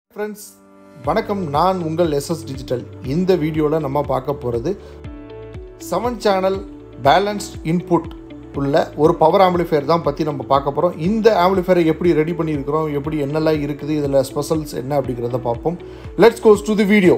friends வணக்கம் நான் உங்கள் எஸ்எஸ் டிஜிட்டல் இந்த வீடியோவில் நம்ம பார்க்க போகிறது செவன் சேனல் பேலன்ஸ்ட் இன்புட் உள்ள ஒரு பவர் ஆம்பிளிஃபையர் தான் பற்றி நம்ம பார்க்க போகிறோம் இந்த ஆம்பிளிஃபையரை எப்படி ரெடி பண்ணியிருக்கிறோம் எப்படி என்னெல்லாம் இருக்குது இதில் ஸ்பெஷல்ஸ் என்ன அப்படிங்கிறத பார்ப்போம் let's goes to the video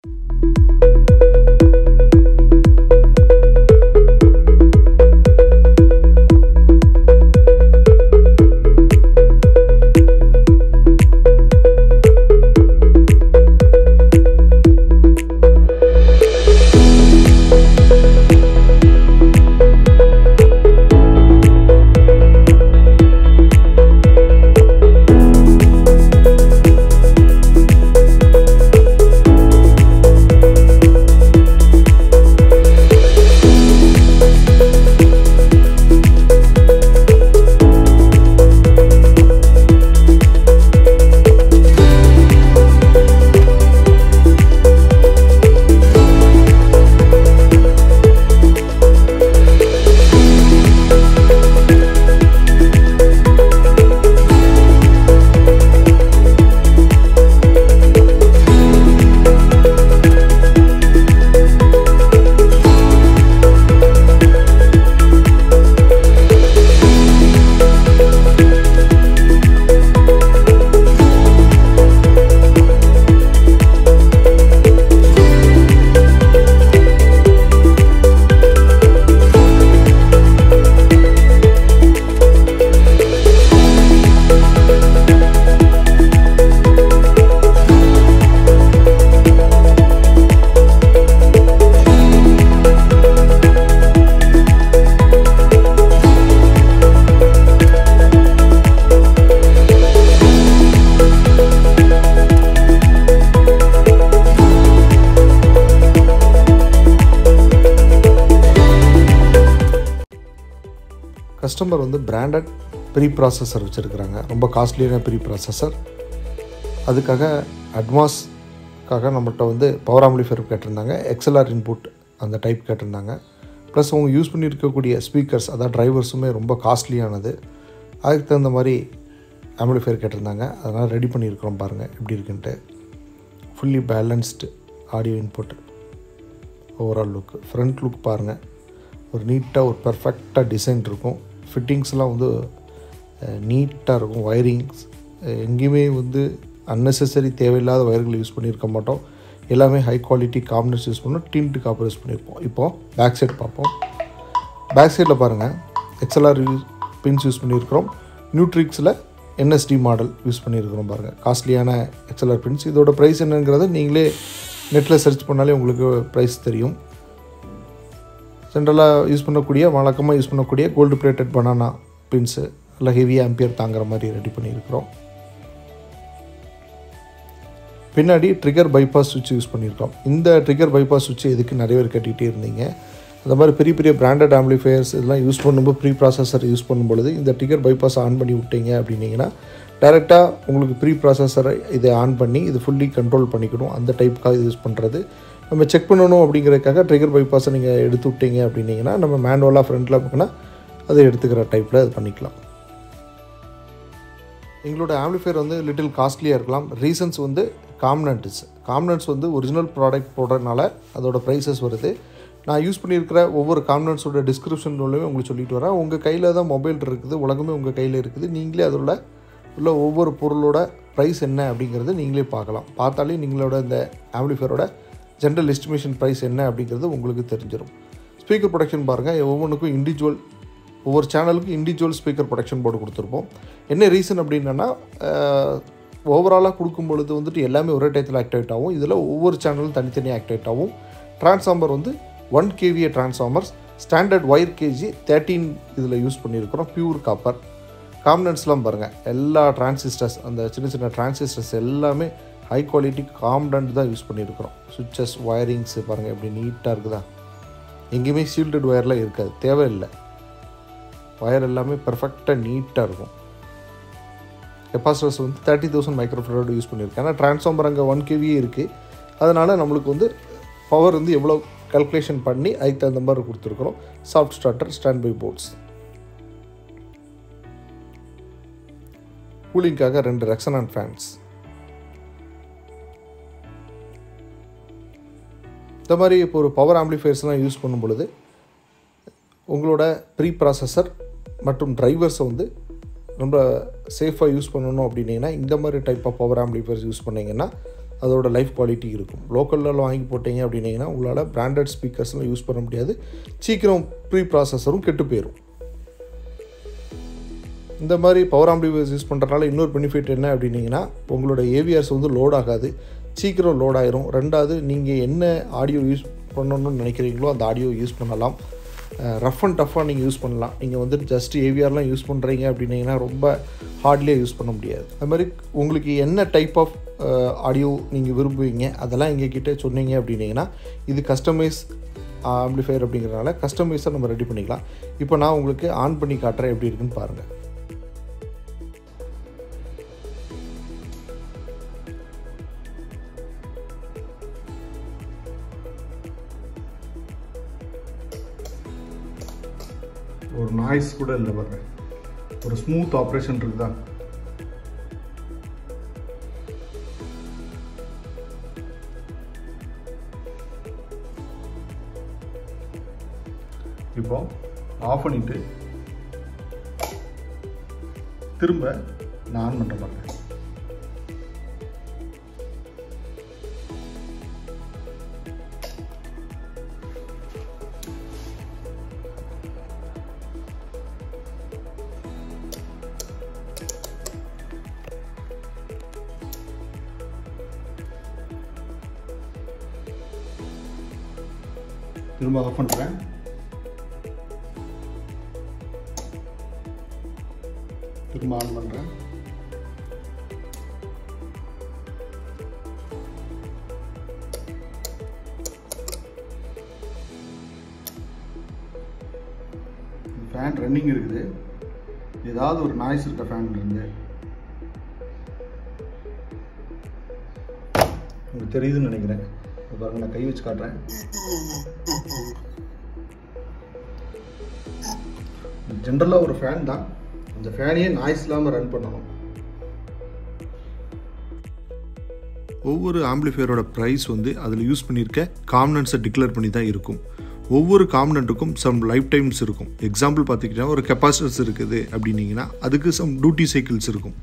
customer வந்து பிராண்டட் ப்ரீ ப்ராசஸர் வச்சுருக்கிறாங்க ரொம்ப காஸ்ட்லியான ப்ரீ ப்ராசஸர் அதுக்காக அட்வான்ஸ்க்காக நம்மகிட்ட வந்து பவர் ஆம்பிளிஃபையர் கேட்டிருந்தாங்க எக்ஸ்எல்ஆர் இன்புட் அந்த டைப் கேட்டிருந்தாங்க ப்ளஸ் அவங்க யூஸ் பண்ணியிருக்கக்கூடிய ஸ்பீக்கர்ஸ் அதாவது டிரைவர்ஸுமே ரொம்ப காஸ்ட்லியானது அதுக்கு தகுந்த மாதிரி ஆம்பிளிஃபையர் கேட்டிருந்தாங்க அதனால் ரெடி பண்ணியிருக்கிறோம் பாருங்கள் எப்படி இருக்குன்ட்டு fully balanced audio input overall look front look பாருங்கள் ஒரு நீட்டாக ஒரு பர்ஃபெக்டாக டிசைன் இருக்கும் ஃபிட்டிங்ஸ்லாம் வந்து நீட்டாக இருக்கும் ஒயரிங்ஸ் எங்கேயுமே வந்து அன்னெசரி தேவையில்லாத ஒயர்கள் யூஸ் பண்ணியிருக்க மாட்டோம் எல்லாமே ஹை குவாலிட்டி காம்பனன்ஸ் யூஸ் பண்ணோம் டின்ட்டு காப்பர் யூஸ் பண்ணியிருப்போம் இப்போது பேக் சைட் பார்ப்போம் பேக் சைடில் பாருங்கள் எக்ஸ்எல்ஆர் யூஸ் பின்ஸ் யூஸ் பண்ணியிருக்கிறோம் நியூட்ரிக்ஸில் என்எஸ்டி மாடல் யூஸ் பண்ணியிருக்கிறோம் பாருங்கள் காஸ்ட்லியான எக்ஸ்எல்ஆர் பின்ஸ் இதோட ப்ரைஸ் என்னங்கிறத நீங்களே நெட்டில் சர்ச் பண்ணாலே உங்களுக்கு ப்ரைஸ் தெரியும் ஜென்ரலாக யூஸ் பண்ணக்கூடிய வழக்கமாக யூஸ் பண்ணக்கூடிய கோல்டு பிளேட்டட் பனானா பின்ஸு இல்லை ஹெவி ஆம்பியர் தாங்குற மாதிரி ரெடி பண்ணியிருக்கிறோம் பின்னாடி ட்ரிகர் பைபாஸ் சுவிட்ச் யூஸ் பண்ணியிருக்கோம் இந்த ட்ரிகர் பைபாஸ் சுவிட்ச் எதுக்கு நிறைய பேர் கட்டிகிட்டே இருந்தீங்க அந்த மாதிரி பெரிய பெரிய பிராண்டட் ஆம்பிளிஃபையர்ஸ் இதெல்லாம் யூஸ் பண்ணும்போது ப்ரீ ப்ராசஸர் யூஸ் பண்ணும்பொழுது இந்த ட்ரிகர் பைபாஸ் ஆன் பண்ணி விட்டீங்க அப்படின்னீங்கன்னா டேரெக்டாக உங்களுக்கு ப்ரீ ப்ராசஸரை இதை ஆன் பண்ணி இது ஃபுல்லி கண்ட்ரோல் பண்ணிக்கணும் அந்த டைப்புக்காக யூஸ் பண்ணுறது நம்ம செக் பண்ணணும் அப்படிங்கிறதுக்காக ட்ரிகர் பைபாஸை நீங்கள் எடுத்து விட்டீங்க அப்படின்னீங்கன்னா நம்ம மேனுவலாக ஃப்ரண்ட்டில் பார்க்கணும் அதை எடுத்துக்கிற டைப்பில் அது பண்ணிக்கலாம் எங்களோட ஆம்பிளிஃபையர் வந்து லிட்டில் காஸ்ட்லியாக இருக்கலாம் ரீசன்ஸ் வந்து காம்னன்ட்ஸ் காம்னன்ட்ஸ் வந்து ஒரிஜினல் ப்ராடக்ட் போடுறதுனால அதோட ப்ரைஸஸ் வருது நான் யூஸ் பண்ணியிருக்கிற ஒவ்வொரு காம்னன்ட்ஸோட டிஸ்கிரிப்ஷன் மூலமே உங்களுக்கு சொல்லிட்டு வரேன் உங்கள் கையில் தான் மொபைல் இருக்குது உலகமே உங்கள் கையில் இருக்குது நீங்களே அதோட உள்ள ஒவ்வொரு பொருளோட ப்ரைஸ் என்ன அப்படிங்கிறது நீங்களே பார்க்கலாம் பார்த்தாலே நீங்களோட இந்த ஆம்பிளிஃபையரோட ஜென்ரல் எஸ்டிமேஷன் ப்ரைஸ் என்ன அப்படிங்கிறது உங்களுக்கு தெரிஞ்சிடும் ஸ்பீக்கர் ப்ரொடக்ஷன் பாருங்கள் ஒவ்வொன்றுக்கும் இண்டிவிஜுவல் ஒவ்வொரு சேனலுக்கும் இண்டிவிஜுவல் ஸ்பீக்கர் ப்ரொடக்ஷன் போர்டு கொடுத்துருப்போம் என்ன ரீசன் அப்படின்னா ஓவராலாக கொடுக்கும் பொழுது வந்துட்டு எல்லாமே ஒரே டயத்தில் ஆக்டிவேட் ஆகும் இதில் ஒவ்வொரு சேனலும் தனித்தனியாக ஆக்டிவேட் ஆகும் ட்ரான்ஸ்ஃபார்மர் வந்து one KVA transformers standard wire gauge thirteen இதில் யூஸ் பண்ணியிருக்கிறோம் பியூர் காப்பர் காம்பனன்ட்ஸ்லாம் பாருங்கள் எல்லா டிரான்சிஸ்டர்ஸ் அந்த சின்ன சின்ன டிரான்சிஸ்டர்ஸ் எல்லாமே ஹை குவாலிட்டி காம்பனண்ட் தான் யூஸ் பண்ணியிருக்கிறோம் சுவிச்சஸ் ஒயரிங்ஸு பாருங்கள் எப்படி நீட்டாக இருக்குதா எங்கேயுமே ஷீல்டட் ஒயர்லாம் இருக்காது தேவையில்லை ஒயர் எல்லாமே பர்ஃபெக்டாக நீட்டாக இருக்கும் கெப்பாசிட்டர்ஸ் வந்து தேர்ட்டி தௌசண்ட் மைக்ரோஃபரோடு யூஸ் பண்ணியிருக்கேன் ஆனால் ட்ரான்ஸ்ஃபார்மர் அங்கே ஒன் கேவியே இருக்குது அதனால் நம்மளுக்கு வந்து பவர் வந்து எவ்வளோ கல்குலேஷன் பண்ணி அதுக்கு தகுந்த மாதிரி கொடுத்துருக்குறோம் soft starter standby boards கூலிங்காக ரெண்டு ரெக்ஸனான் ஃபேன்ஸ் இந்த மாதிரி இப்போ ஒரு பவர் ஆம்ப்ளிஃபையர்ஸ்லாம் யூஸ் பண்ணும் பொழுது உங்களோட ப்ரீ ப்ராசஸர் மற்றும் டிரைவர்ஸை வந்து ரொம்ப சேஃபாக யூஸ் பண்ணணும் அப்படின்னீங்கன்னா இந்த மாதிரி type of power amplifiers use பண்ணிங்கன்னா அதோட லைஃப் குவாலிட்டி இருக்கும் லோக்கலில் வாங்கி போட்டீங்க அப்படின்னீங்கன்னா உங்களால் பிராண்டட் ஸ்பீக்கர்ஸ்லாம் யூஸ் பண்ண முடியாது சீக்கிரம் ப்ரீ ப்ராசஸரும் கெட்டு போயிடும் இந்த மாதிரி பவர் ஆம்பிளிஃபையர்ஸ் யூஸ் பண்ணுறதுனால இன்னொரு பெனிஃபிட் என்ன அப்படின்னீங்கன்னா உங்களோட ஏவிஆர்ஸ் வந்து லோட் ஆகாது சீக்கிரம் லோட் ஆயிரும் ரெண்டாவது நீங்கள் என்ன ஆடியோ யூஸ் பண்ணணும்னு நினைக்கிறீங்களோ அந்த ஆடியோ யூஸ் பண்ணலாம் ரஃப் அண்ட் டஃப்பாக நீங்கள் யூஸ் பண்ணலாம் நீங்கள் வந்து ஜஸ்ட் ஏவிஆர்லாம் யூஸ் பண்ணுறீங்க அப்படின்னீங்கன்னா ரொம்ப ஹார்ட்லியாக யூஸ் பண்ண முடியாது அது மாதிரி உங்களுக்கு என்ன டைப் ஆஃப் ஆடியோ நீங்கள் விரும்புவீங்க அதெல்லாம் எங்ககிட்ட சொன்னீங்க அப்படின்னீங்கன்னா இது கஸ்டமைஸ் ஆம்பிளிஃபையர் அப்படிங்கிறனால கஸ்டமைஸாக நம்ம ரெடி பண்ணிக்கலாம் இப்போ நான் உங்களுக்கு ஆன் பண்ணி காட்டுறேன் எப்படி இருக்குன்னு பாருங்கள் ஒரு நாய்ஸ் கூட இல்லை பாருங்க ஒரு ஸ்மூத் ஆப்ரேஷன் இருக்குதா இப்போ ஆஃப் பண்ணிட்டு திரும்ப நான் ஆன் பண்ணுற பாருங்க திரும்ப ஆஃப் பண்ணுறேன் திரும்ப ஆன் பண்ணுறேன் ஃபேன் ரன்னிங் இருக்குது ஏதாவது ஒரு நாய்ஸ் இருக்க ஃபேன் இருந்து உங்களுக்கு தெரியுதுன்னு நினைக்கிறேன் இப்போ பாருங்க நான் கை வச்சு காட்டுறேன் ஜென்ரலாக ஒரு ஃபேன் தான் அந்த ஃபேனையே நாய்ஸ் இல்லாமல் ரன் பண்ணணும் ஒவ்வொரு ஆம்பிளிஃபையரோட ப்ரைஸ் வந்து அதில் யூஸ் பண்ணியிருக்க காம்பனன்ஸை டிக்ளேர் பண்ணி தான் இருக்கும் ஒவ்வொரு காம்பனண்ட்டுக்கும் சம் லைஃப் டைம்ஸ் இருக்கும் எக்ஸாம்பிள் பார்த்துக்கிட்டிங்கன்னா ஒரு கெப்பாசிட்டர்ஸ் இருக்குது அப்படின்னீங்கன்னா அதுக்கு சம் டியூட்டி சைக்கிள்ஸ் இருக்கும்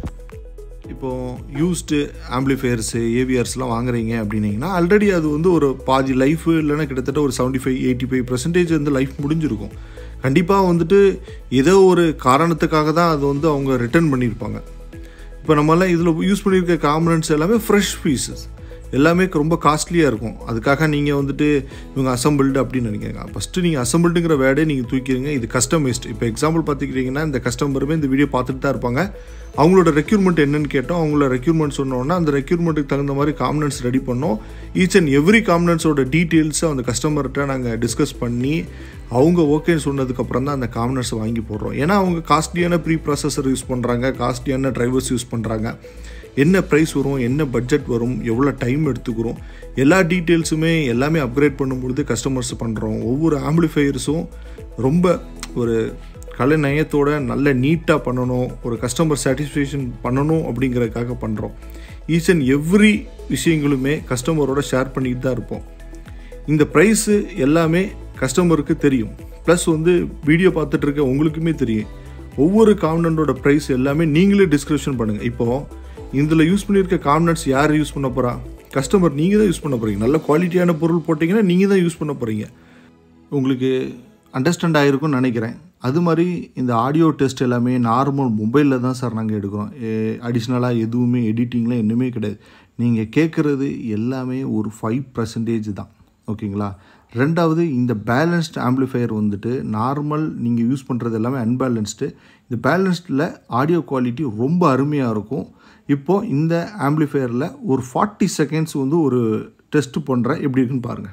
இப்போது யூஸ்டு ஆம்பிளிஃபையர்ஸு ஏவிஆர்ஸ்லாம் வாங்குறீங்க அப்படின்னீங்கன்னா ஆல்ரெடி அது வந்து ஒரு பாதி லைஃப் இல்லைன்னா கிட்டத்தட்ட ஒரு seventy five eighty five percentage வந்து லைஃப் முடிஞ்சிருக்கும் கண்டிப்பாக வந்துட்டு ஏதோ ஒரு காரணத்துக்காக தான் அது வந்து அவங்க ரிட்டர்ன் பண்ணியிருப்பாங்க இப்போ நம்மளாம் இதில் யூஸ் பண்ணியிருக்க காம்பனன்ட்ஸ் எல்லாமே ஃப்ரெஷ் பீசஸ் எல்லாமே ரொம்ப காஸ்ட்லியாக இருக்கும் அதுக்காக நீங்கள் வந்துட்டு இவங்க அசம்பிள்டு அப்படின்னு நினைக்கிறீங்க ஃபஸ்ட்டு நீங்கள் அசம்பிள்டுங்கிற வேர்டே நீங்கள் தூக்கிடுங்க இது கஸ்டமைஸ்ட் இப்போ எக்ஸாம்பிள் பார்த்துக்கிட்டிங்கன்னா இந்த கஸ்டமருமே இந்த வீடியோ பார்த்துட்டு தான் இருப்பாங்க அவங்களோட ரெக்யூர்மெண்ட் என்னன்னு கேட்டோம் அவங்களோட ரெக்யூர்மெண்ட் சொன்னோன்னா அந்த ரெக்யூர்மெண்ட்டுக்கு தகுந்த மாதிரி காம்பனன்ஸ் ரெடி பண்ணோம் ஈச் அண்ட் எவ்ரி காம்பனன்ஸோட டீட்டெயில்ஸை அந்த கஸ்டமர்கிட்ட நாங்கள் டிஸ்கஸ் பண்ணி அவங்க ஓகேன்னு சொன்னதுக்கப்புறம் தான் அந்த காம்பனன்ஸ் வாங்கி போடுறோம் ஏன்னா அவங்க காஸ்ட்லியான ப்ரீ ப்ராசஸர் யூஸ் பண்ணுறாங்க காஸ்ட்லியான டிரைவர்ஸ் யூஸ் பண்ணுறாங்க என்ன ப்ரைஸ் வரும் என்ன பட்ஜெட் வரும் எவ்வளோ டைம் எடுத்துக்கிறோம் எல்லா டீட்டெயில்ஸுமே எல்லாமே அப்கிரேட் பண்ணும்பொழுது கஸ்டமர்ஸ் பண்ணுறோம் ஒவ்வொரு ஆம்பிளிஃபையர்ஸும் ரொம்ப ஒரு கலை நயத்தோட நல்ல நீட்டாக பண்ணணும் ஒரு கஸ்டமர் சாட்டிஸ்ஃபேக்ஷன் பண்ணணும் அப்படிங்கிறதுக்காக பண்ணுறோம் ஈச் அண்ட் எவ்ரி விஷயங்களுமே கஸ்டமரோட ஷேர் பண்ணிட்டு தான் இருப்போம் இந்த ப்ரைஸு எல்லாமே கஸ்டமருக்கு தெரியும் ப்ளஸ் வந்து வீடியோ பார்த்துட்டு இருக்க உங்களுக்குமே தெரியும் ஒவ்வொரு காம்பனண்டோட ப்ரைஸ் எல்லாமே நீங்களே டிஸ்கிரிப்ஷன் பண்ணுங்கள் இப்போது இதில் யூஸ் பண்ணியிருக்க காம்பனன்ட்ஸ் யார் யூஸ் பண்ண போகிறா கஸ்டமர் நீங்கள் தான் யூஸ் பண்ண போகிறீங்க நல்ல குவாலிட்டியான பொருள் போட்டிங்கன்னா நீங்கள் தான் யூஸ் பண்ண போகிறீங்க உங்களுக்கு அண்டர்ஸ்டாண்ட் ஆகிருக்கும்னு நினைக்கிறேன் அது மாதிரி இந்த ஆடியோ டெஸ்ட் எல்லாமே நார்மல் மொபைலில் தான் சார் நாங்கள் எடுக்கிறோம் அடிஷ்னலாக எதுவுமே எடிட்டிங்லாம் இன்னுமே கிடையாது நீங்கள் கேட்குறது எல்லாமே ஒரு ஃபைவ் பர்சன்டேஜ் தான் ஓகேங்களா ரெண்டாவது இந்த பேலன்ஸ்டு ஆம்ப்ளிஃபையர் வந்துட்டு நார்மல் நீங்கள் யூஸ் பண்ணுறது எல்லாமே அன்பேலன்ஸ்டு இந்த பேலன்ஸ்டில் ஆடியோ குவாலிட்டி ரொம்ப அருமையாக இருக்கும் இப்போது இந்த ஆம்ப்ளிஃபையரில் ஒரு ஃபார்ட்டி செகண்ட்ஸ் வந்து ஒரு டெஸ்ட் பண்ணுறேன் எப்படி இருக்குன்னு பாருங்கள்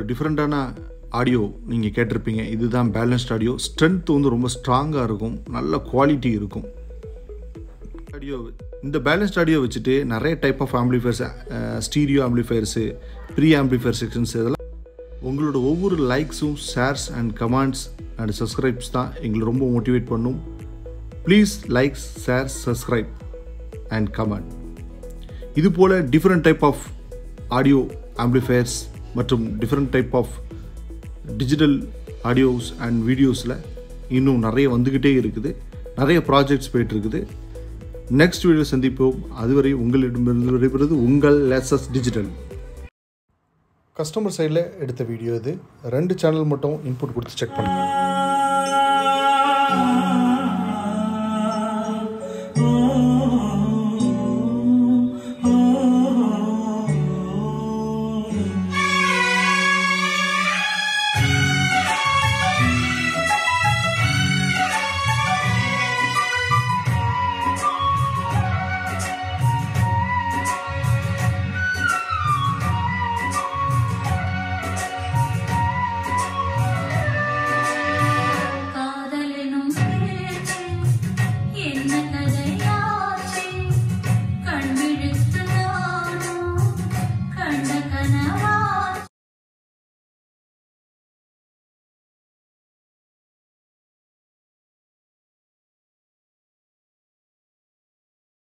டிஃப்ரெண்ட்டான ஆடியோ நீங்கள் கேட்டிருப்பீங்க இதுதான் பேலன்ஸ்ட் ஆடியோ ஸ்ட்ரென்த் வந்து ரொம்ப ஸ்ட்ராங்காக இருக்கும் நல்ல குவாலிட்டி இருக்கும் ஆடியோ இந்த பேலன்ஸ்ட் ஆடியோ வச்சுட்டு நிறைய type of amplifiers stereo amplifiers pre amplifier sections இதெல்லாம் உங்களோட ஒவ்வொரு லைக்ஸும் shares and comments and subscribes தான் எங்களை ரொம்ப மோட்டிவேட் பண்ணும் please likes share subscribe and comment இது போல் different type of audio amplifiers மற்றும் different type of digital audios and வீடியோஸில் இன்னும் நிறைய வந்துக்கிட்டே இருக்குது நிறைய ப்ராஜெக்ட்ஸ் போயிட்டுருக்குது நெக்ஸ்ட் வீடியோ சந்திப்போம் அதுவரை உங்களிடமிருந்து விடைபெறுவது உங்கள் லேசஸ் டிஜிட்டல் கஸ்டமர் சைடில் எடுத்த வீடியோ இது ரெண்டு சேனல் மட்டும் இன்புட் கொடுத்து செக் பண்ணுங்கள்